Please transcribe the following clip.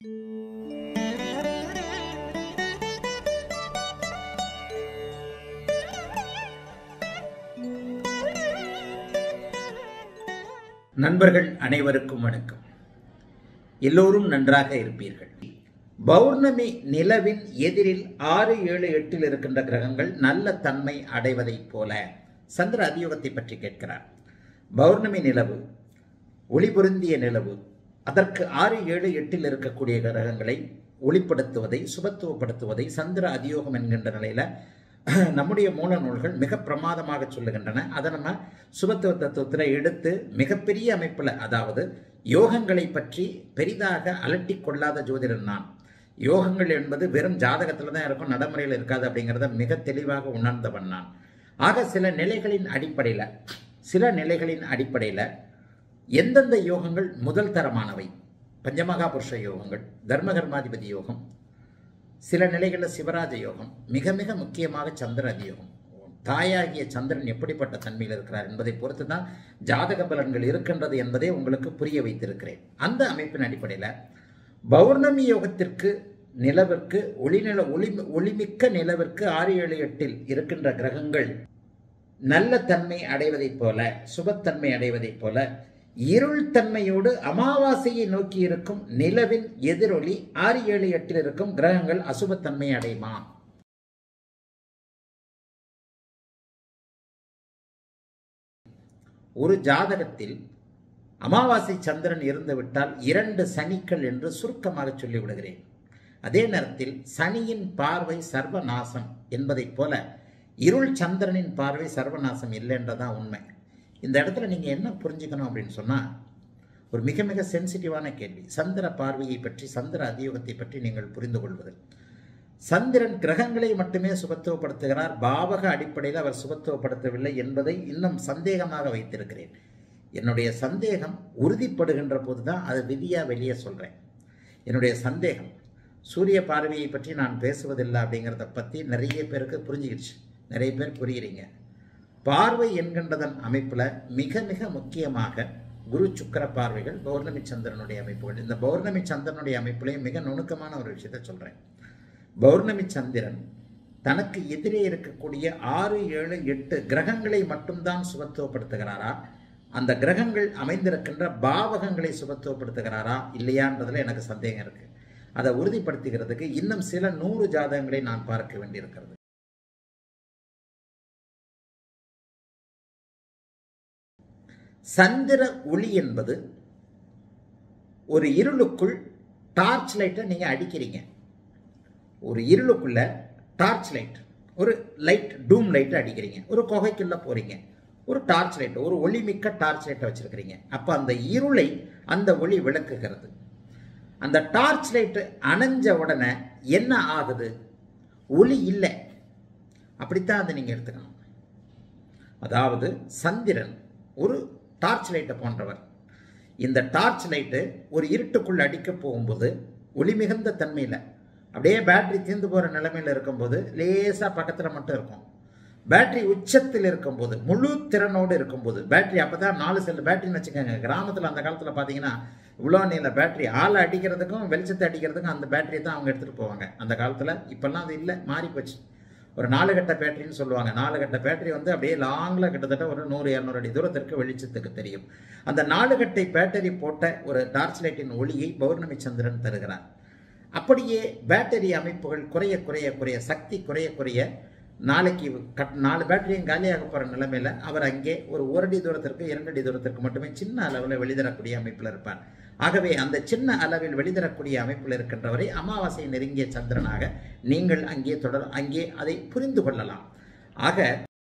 நண்பர்கள் அனைவருக்கும் வணக்கம் எல்லோரும் நன்றாக இருப்பீர்கள் பௌர்ணமி நிலவின் எதிரில் ஆறு ஏழு எட்டில் இருக்கின்ற கிரகங்கள் நல்ல தன்மை அடைவதைப் போல சந்திர அதியோகத்தை பற்றி கேட்கிறார் பௌர்ணமி நிலவு ஒளி பொருந்திய நிலவு அதற்கு ஆறு ஏழு எட்டில் இருக்கக்கூடிய கிரகங்களை ஒளிப்படுத்துவதை சுபத்துவப்படுத்துவதை சந்திர அதியோகம் என்கின்ற நிலையில நம்முடைய மூல நூல்கள் மிக பிரமாதமாக சொல்லுகின்றன அதை நம்ம சுபத்துவ தத்துவத்தில் எடுத்து மிகப்பெரிய அமைப்பில் அதாவது யோகங்களை பற்றி பெரிதாக அலட்டி கொள்ளாத ஜோதிடர் நான் யோகங்கள் என்பது வெறும் ஜாதகத்தில் தான் இருக்கும் நடைமுறையில் இருக்காது அப்படிங்கிறத மிக தெளிவாக உணர்ந்தவன் நான் ஆக சில நிலைகளின் அடிப்படையில் சில நிலைகளின் அடிப்படையில் எந்தெந்த யோகங்கள் முதல் தரமானவை பஞ்சமகா புருஷ யோகங்கள் தர்மகர்மாதிபதி யோகம் சில நிலைகளில் சிவராஜ யோகம் மிக மிக முக்கியமாக சந்திர அதியோகம் தாயாகிய சந்திரன் எப்படிப்பட்ட தன்மையில் இருக்கிறார் என்பதை பொறுத்து தான் ஜாதக பலன்கள் இருக்கின்றது என்பதை உங்களுக்கு புரிய வைத்திருக்கிறேன் அந்த அமைப்பின் அடிப்படையில் பௌர்ணமி யோகத்திற்கு நிலவிற்கு ஒளிநில ஒளி ஒளிமிக்க நிலவிற்கு ஆறு ஏழு எட்டில் இருக்கின்ற கிரகங்கள் நல்ல தன்மை அடைவதைப் போல சுபத்தன்மை அடைவதைப் போல இருள் தன்மையோடு அமாவாசையை நோக்கி இருக்கும் நிலவின் எதிரொலி ஆறு ஏழு எட்டில் இருக்கும் கிரகங்கள் அசுபத்தன்மை அடையுமா ஒரு ஜாதகத்தில் அமாவாசை சந்திரன் இருந்துவிட்டால் இரண்டு சனிக்கள் என்று சுருக்கமாக சொல்லிவிடுகிறேன் அதே நேரத்தில் சனியின் பார்வை சர்வநாசம் என்பதைப் போல இருள் சந்திரனின் பார்வை சர்வநாசம் இல்லைன்றதான் உண்மை இந்த இடத்துல நீங்கள் என்ன புரிஞ்சுக்கணும் அப்படின்னு சொன்னால் ஒரு மிக மிக சென்சிட்டிவான கேள்வி சந்திர பார்வையை பற்றி சந்திர அதியோகத்தை பற்றி நீங்கள் புரிந்து கொள்வது சந்திரன் கிரகங்களை மட்டுமே சுபத்துவப்படுத்துகிறார் பாவக அடிப்படையில் அவர் சுபத்துவப்படுத்தவில்லை என்பதை இன்னும் சந்தேகமாக வைத்திருக்கிறேன் என்னுடைய சந்தேகம் உறுதிப்படுகின்ற போது தான் அது விதியாக வெளியே சொல்கிறேன் என்னுடைய சந்தேகம் சூரிய பார்வையை பற்றி நான் பேசுவதில்லை அப்படிங்கிறத பற்றி நிறைய பேருக்கு புரிஞ்சுக்கிடுச்சு நிறைய பேர் புரியுறீங்க பார்வை என்கின்றதன் அமைப்பில் மிக மிக முக்கியமாக குரு சுக்கர பார்வைகள் பௌர்ணமி சந்திரனுடைய அமைப்புகள் இந்த பௌர்ணமி சந்திரனுடைய அமைப்புலையும் மிக நுணுக்கமான ஒரு விஷயத்த சொல்கிறேன் பௌர்ணமி சந்திரன் தனக்கு எதிரே இருக்கக்கூடிய ஆறு ஏழு எட்டு கிரகங்களை மட்டும்தான் சுபத்துவப்படுத்துகிறாரா அந்த கிரகங்கள் அமைந்திருக்கின்ற பாவகங்களை சுபத்துவப்படுத்துகிறாரா இல்லையான்றதுல எனக்கு சந்தேகம் இருக்கு அதை உறுதிப்படுத்துகிறதுக்கு இன்னும் சில நூறு ஜாதகங்களை நான் பார்க்க வேண்டியிருக்கிறது சந்திர ஒளி என்பது ஒரு இருளுக்குள் டார்ச் லைட்டை நீங்கள் அடிக்கிறீங்க ஒரு இருளுக்குள்ள டார்ச் லைட் ஒரு லைட் டூம் லைட்டை அடிக்கிறீங்க ஒரு குகைக்குள்ளே போகிறீங்க ஒரு டார்ச் லைட் ஒரு ஒளிமிக்க டார்ச் லைட்டை வச்சுருக்கிறீங்க அப்போ அந்த இருளை அந்த ஒளி விளக்குகிறது அந்த டார்ச் லைட்டு அணைஞ்ச உடனே என்ன ஆகுது ஒளி இல்லை அப்படித்தான் அதை நீங்கள் எடுத்துக்கணும் அதாவது சந்திரன் ஒரு டார்ச் லைட்டை போன்றவர் இந்த டார்ச் லைட்டு ஒரு இருட்டுக்குள்ள அடிக்க போகும்போது ஒளி மிகுந்த தன்மையில் அப்படியே பேட்டரி தீர்ந்து போகிற நிலைமையில் இருக்கும்போது லேசாக பக்கத்தில் மட்டும் இருக்கும் பேட்டரி உச்சத்தில் இருக்கும்போது முழு திறனோடு இருக்கும்போது பேட்டரி அப்போ தான் நாலு செல் பேட்டரின்னு வச்சுக்கோங்க கிராமத்தில் அந்த காலத்தில் பார்த்தீங்கன்னா இவ்வளோ நீல பேட்டரி ஆளை அடிக்கிறதுக்கும் வெளிச்சத்தை அடிக்கிறதுக்கும் அந்த பேட்டரி தான் அவங்க எடுத்துகிட்டு போவாங்க அந்த காலத்தில் இப்போல்லாம் அது இல்லை மாறி போச்சு ஒரு நாலு கட்ட பேட்டரின்னு சொல்லுவாங்க நாலு கட்ட பேட்டரி வந்து அப்படியே லாங்கில் கிட்டத்தட்ட ஒரு நூறு இரநூறு அடி தூரத்திற்கு வெளிச்சத்துக்கு தெரியும் அந்த நாலு கட்டை பேட்டரி போட்ட ஒரு டார்ச் லைட்டின் ஒளியை பௌர்ணமி சந்திரன் தருகிறார் அப்படியே பேட்டரி அமைப்புகள் குறைய குறைய குறைய சக்தி குறைய குறைய நாளைக்கு கட் நாலு பேட்டரியும் காலியாக போகிற நிலைமையில் அவர் அங்கே ஒரு ஒரு அடி தூரத்திற்கு இரண்டு அடி தூரத்திற்கு மட்டுமே சின்ன அளவில் வெளிதரக்கூடிய அமைப்பில் இருப்பார் ஆகவே அந்த சின்ன அளவில் வெளிதரக்கூடிய அமைப்பில் இருக்கின்றவரை அமாவாசை நெருங்கிய சந்திரனாக நீங்கள் அங்கே தொடர் அங்கே அதை புரிந்து கொள்ளலாம் ஆக